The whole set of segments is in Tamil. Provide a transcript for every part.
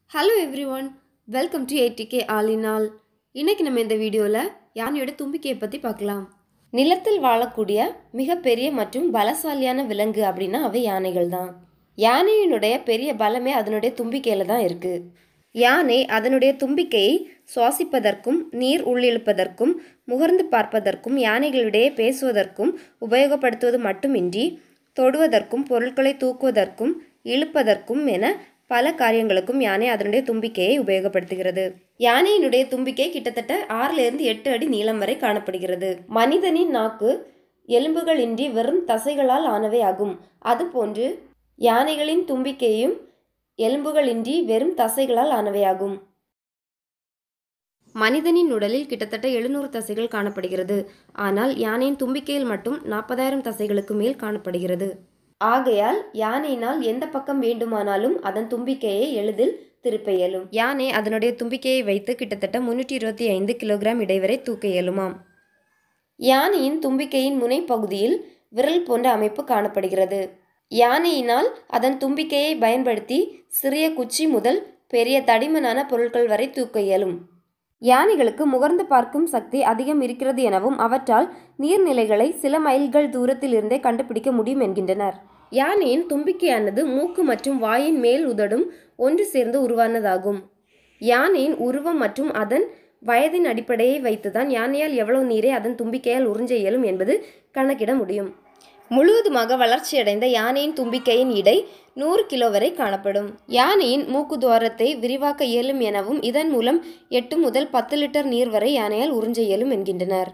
hello every one welcome to ATK all in all இன்னைக்கு நம்ம இந்த வீடியோவில் யானையோட தும்பிக்கையை பற்றி பார்க்கலாம் நிலத்தில் வாழக்கூடிய மிகப்பெரிய மற்றும் பலசாலியான விலங்கு அப்படின்னா அவை யானைகள் தான் யானையினுடைய பெரிய பலமே அதனுடைய தும்பிக்கையில் தான் இருக்குது யானை அதனுடைய தும்பிக்கையை சுவாசிப்பதற்கும் நீர் உள்ளிழுப்பதற்கும் முகர்ந்து பார்ப்பதற்கும் யானைகளிடையே பேசுவதற்கும் உபயோகப்படுத்துவது மட்டுமின்றி தொடுவதற்கும் பொருட்களை தூக்குவதற்கும் இழுப்பதற்கும் என பல காரியங்களுக்கும் யானை அதனுடைய தும்பிக்கையை உபயோகப்படுத்துகிறது யானையினுடைய தும்பிக்கை கிட்டத்தட்ட ஆறிலிருந்து எட்டு அடி நீளம் வரை காணப்படுகிறது மனிதனின் நாக்கு எலும்புகளின்றி வெறும் தசைகளால் ஆனவை ஆகும் அதுபோன்று யானைகளின் தும்பிக்கையும் எலும்புகளின்றி வெறும் தசைகளால் ஆனவையாகும் மனிதனின் உடலில் கிட்டத்தட்ட எழுநூறு தசைகள் காணப்படுகிறது ஆனால் யானையின் தும்பிக்கையில் மட்டும் நாற்பதாயிரம் தசைகளுக்கு மேல் காணப்படுகிறது ஆகையால் யானையினால் எந்த பக்கம் வேண்டுமானாலும் அதன் தும்பிக்கையை எளிதில் திருப்ப இயலும் யானை அதனுடைய தும்பிக்கையை வைத்து கிட்டத்தட்ட முன்னூற்றி இருபத்தி ஐந்து கிலோகிராம் இடைவரை தூக்க இயலுமாம் யானையின் தும்பிக்கையின் முனைப்பகுதியில் விரல் போன்ற அமைப்பு காணப்படுகிறது யானையினால் அதன் தும்பிக்கையை பயன்படுத்தி சிறிய குச்சி முதல் பெரிய தடிமனான பொருட்கள் வரை தூக்க இயலும் யானைகளுக்கு முகர்ந்து பார்க்கும் சக்தி அதிகம் இருக்கிறது எனவும் அவற்றால் நீர்நிலைகளை சில மைல்கள் தூரத்தில் இருந்தே கண்டுபிடிக்க முடியும் என்கின்றனர் யானையின் தும்பிக்கையானது மூக்கு மற்றும் வாயின் மேல் உதடும் ஒன்று சேர்ந்து உருவானதாகும் யானையின் உருவம் மற்றும் அதன் வயதின் அடிப்படையை வைத்துதான் யானையால் எவ்வளவு நீரை அதன் தும்பிக்கையால் உறிஞ்ச இயலும் என்பது கணக்கிட முடியும் முழுவதுமாக வளர்ச்சியடைந்த யானையின் தும்பிக்கையின் இடை நூறு கிலோ வரை காணப்படும் யானையின் மூக்கு துவாரத்தை விரிவாக்க இயலும் எனவும் இதன் மூலம் எட்டு முதல் பத்து லிட்டர் நீர் வரை யானையால் உறிஞ்ச இயலும் என்கின்றனர்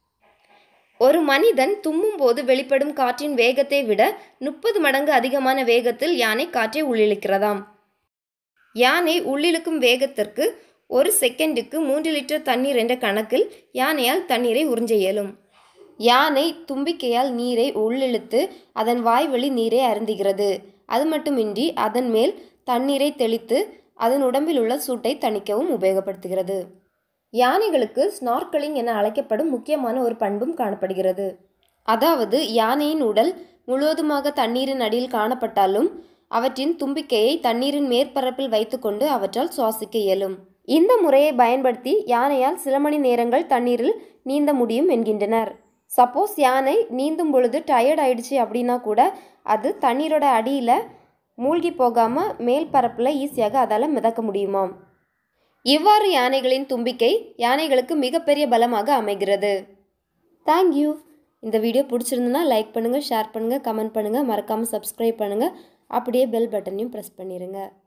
ஒரு மனிதன் தும்மும் போது வெளிப்படும் காற்றின் வேகத்தை விட முப்பது மடங்கு அதிகமான வேகத்தில் யானை காற்றை உள்ளிழுக்கிறதாம் யானை உள்ளிழுக்கும் வேகத்திற்கு ஒரு செகண்டுக்கு மூன்று லிட்டர் தண்ணீர் என்ற கணக்கில் யானையால் தண்ணீரை உறிஞ்ச இயலும் யானை தும்பிக்கையால் நீரை உள்ளிழுத்து அதன் வாய்வழி நீரை அருந்துகிறது அது மட்டுமின்றி அதன் மேல் தண்ணீரை தெளித்து அதன் உடம்பில் உள்ள சூட்டை தணிக்கவும் உபயோகப்படுத்துகிறது யானைகளுக்கு ஸ்னார்க்கலிங் என அழைக்கப்படும் முக்கியமான ஒரு பண்பும் காணப்படுகிறது அதாவது யானையின் உடல் முழுவதுமாக தண்ணீரின் அடியில் காணப்பட்டாலும் அவற்றின் தும்பிக்கையை தண்ணீரின் மேற்பரப்பில் வைத்துக்கொண்டு அவற்றால் சுவாசிக்க இயலும் இந்த முறையை பயன்படுத்தி யானையால் சில மணி நேரங்கள் தண்ணீரில் நீந்த முடியும் என்கின்றனர் சப்போஸ் யானை நீந்தும் பொழுது டயர்ட் ஆயிடுச்சு அப்படின்னா கூட அது தண்ணீரோட அடியில் மூழ்கி போகாமல் மேல் பரப்பில் ஈஸியாக அதால் மிதக்க முடியுமாம் இவ்வாறு யானைகளின் தும்பிக்கை யானைகளுக்கு மிகப்பெரிய பலமாக அமைகிறது தேங்க்யூ இந்த வீடியோ பிடிச்சிருந்துன்னா லைக் பண்ணுங்கள் ஷேர் பண்ணுங்கள் கமெண்ட் பண்ணுங்கள் மறக்காமல் சப்ஸ்கிரைப் பண்ணுங்கள் அப்படியே பெல் பட்டனையும் ப்ரெஸ் பண்ணிடுங்க